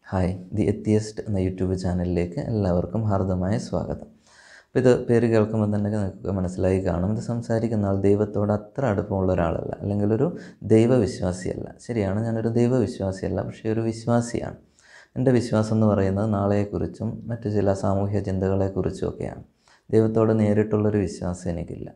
hi the atheist എന്ന YouTube ചാനലിലേക്ക് എല്ലാവർക്കും ഹാർദമായ സ്വാഗതം അപ്പോൾ ഇത് പേര് കേൾക്കുമ്പോൾ തന്നെ നിങ്ങൾക്ക് മനസ്സിലായി കാണും ഇത് സംസാരിക്കുന്ന ആൾ ദൈവത്തോട് അത്ര അടുപ്പമുള്ള ഒരാളല്ല അല്ലെങ്കിൽ ഒരു ദൈവവിശ്വാസിയല്ല ശരിയാണ് ഞാനൊരു ദൈവവിശ്വാസിയല്ല പക്ഷേ ഒരു വിശ്വാസിയാണ് എൻ്റെ വിശ്വാസം എന്ന് പറയുന്നത് നാളെയെക്കുറിച്ചും മറ്റു ചില സാമൂഹ്യ ചിന്തകളെക്കുറിച്ചും ഒക്കെയാണ് ദൈവത്തോട് നേരിട്ടുള്ളൊരു വിശ്വാസം എനിക്കില്ല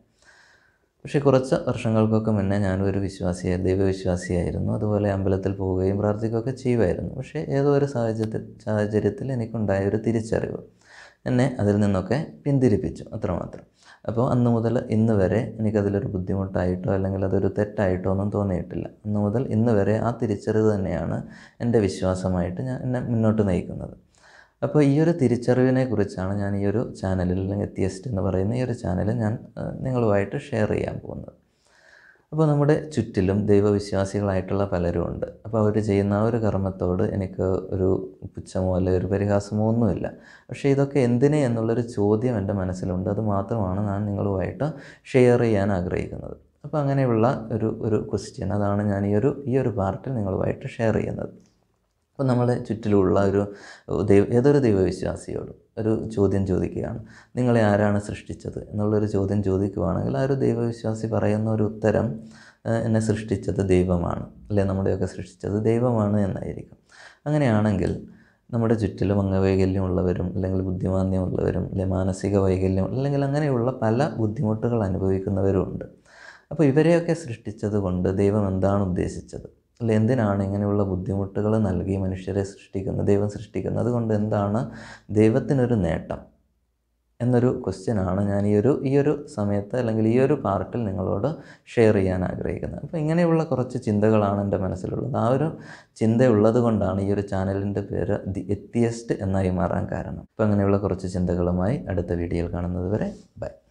പക്ഷേ കുറച്ച് വർഷങ്ങൾക്കൊക്കെ മുന്നേ ഞാനും ഒരു വിശ്വാസിയായി ദൈവവിശ്വാസിയായിരുന്നു അതുപോലെ അമ്പലത്തിൽ പോവുകയും പ്രാർത്ഥിക്കുകയൊക്കെ ചെയ്യുമായിരുന്നു പക്ഷേ ഏതോ ഒരു സാഹചര്യത്തിൽ സാഹചര്യത്തിൽ എനിക്കുണ്ടായ ഒരു തിരിച്ചറിവ് എന്നെ അതിൽ നിന്നൊക്കെ പിന്തിരിപ്പിച്ചു അത്രമാത്രം അപ്പോൾ അന്ന് മുതൽ ഇന്ന് വരെ എനിക്കതിലൊരു ബുദ്ധിമുട്ടായിട്ടോ അല്ലെങ്കിൽ അതൊരു തെറ്റായിട്ടോ ഒന്നും തോന്നിയിട്ടില്ല അന്ന് മുതൽ ഇന്ന് വരെ ആ തിരിച്ചറിവ് തന്നെയാണ് എൻ്റെ വിശ്വാസമായിട്ട് ഞാൻ എന്നെ മുന്നോട്ട് നയിക്കുന്നത് അപ്പോൾ ഈ ഒരു തിരിച്ചറിവിനെ കുറിച്ചാണ് ഞാൻ ഈ ഒരു ചാനലിൽ അല്ലെങ്കിൽ എത്തിയസ്റ്റ് എന്ന് പറയുന്ന ഈ ഒരു ചാനൽ ഞാൻ ഏഹ്, നിങ്ങളുമായിട്ട് ഷെയർ ചെയ്യാൻ പോകുന്നത് അപ്പോൾ നമ്മുടെ ചുറ്റിലും ദൈവവിശ്വാസികളായിട്ടുള്ള പലരും ഉണ്ട് അപ്പോൾ അവർ ചെയ്യുന്ന ആ ഒരു കർമ്മത്തോട് എനിക്ക് ഒരു പുച്ഛമോ അല്ലെങ്കിൽ ഒരു പരിഹാസമോ ഒന്നുമില്ല പക്ഷേ ഇതൊക്കെ എന്തിന് എന്നുള്ളൊരു ചോദ്യം എൻ്റെ മനസ്സിലുണ്ട് അത് മാത്രമാണ് ഞാൻ നിങ്ങളുമായിട്ട് ഷെയർ ചെയ്യാൻ ആഗ്രഹിക്കുന്നത് അപ്പോൾ അങ്ങനെയുള്ള ഒരു ഒരു ക്വസ്റ്റ്യൻ അതാണ് ഞാൻ ഈ ഒരു ഈ ഒരു പാർട്ടിൽ നിങ്ങളുമായിട്ട് ഷെയർ ചെയ്യുന്നത് അപ്പോൾ നമ്മുടെ ചുറ്റിലുള്ള ഒരു ദൈവ ഏതൊരു ദൈവവിശ്വാസിയോടും ഒരു ചോദ്യം ചോദിക്കുകയാണ് നിങ്ങളെ ആരാണ് സൃഷ്ടിച്ചത് എന്നുള്ളൊരു ചോദ്യം ചോദിക്കുകയാണെങ്കിൽ ആ ഒരു ദൈവവിശ്വാസി പറയുന്ന ഒരു ഉത്തരം "ഏഹ്, എന്നെ സൃഷ്ടിച്ചത് ദൈവമാണ് അല്ലെ നമ്മുടെയൊക്കെ സൃഷ്ടിച്ചത് ദൈവമാണ് എന്നായിരിക്കും അങ്ങനെയാണെങ്കിൽ നമ്മുടെ ചുറ്റിലും അംഗവൈകല്യമുള്ളവരും അല്ലെങ്കിൽ ബുദ്ധിമാന്യമുള്ളവരും അല്ലെങ്കിൽ മാനസിക വൈകല്യം അല്ലെങ്കിൽ അങ്ങനെയുള്ള പല ബുദ്ധിമുട്ടുകൾ അനുഭവിക്കുന്നവരും ഉണ്ട് അപ്പോൾ ഇവരെയൊക്കെ സൃഷ്ടിച്ചത് കൊണ്ട് ദൈവം എന്താണ് ഉദ്ദേശിച്ചത് അല്ല എന്തിനാണ് ഇങ്ങനെയുള്ള ബുദ്ധിമുട്ടുകൾ നൽകി മനുഷ്യരെ സൃഷ്ടിക്കുന്നത് ദൈവം സൃഷ്ടിക്കുന്നത് അതുകൊണ്ട് എന്താണ് ദൈവത്തിനൊരു നേട്ടം എന്നൊരു ക്വസ്റ്റ്യനാണ് ഞാൻ ഈ ഒരു ഈ ഒരു സമയത്ത് അല്ലെങ്കിൽ ഈ ഒരു പാർട്ടിൽ നിങ്ങളോട് ഷെയർ ചെയ്യാൻ ആഗ്രഹിക്കുന്നത് അപ്പോൾ ഇങ്ങനെയുള്ള കുറച്ച് ചിന്തകളാണ് എൻ്റെ മനസ്സിലുള്ളത് ആ ഒരു ചിന്തയുള്ളത് കൊണ്ടാണ് ഈ ഒരു ചാനലിൻ്റെ പേര് ദി എത്തിയസ്റ്റ് എന്നായി മാറാൻ കാരണം അപ്പോൾ അങ്ങനെയുള്ള കുറച്ച് ചിന്തകളുമായി അടുത്ത വീഡിയോയിൽ കാണുന്നത് വരെ ബൈ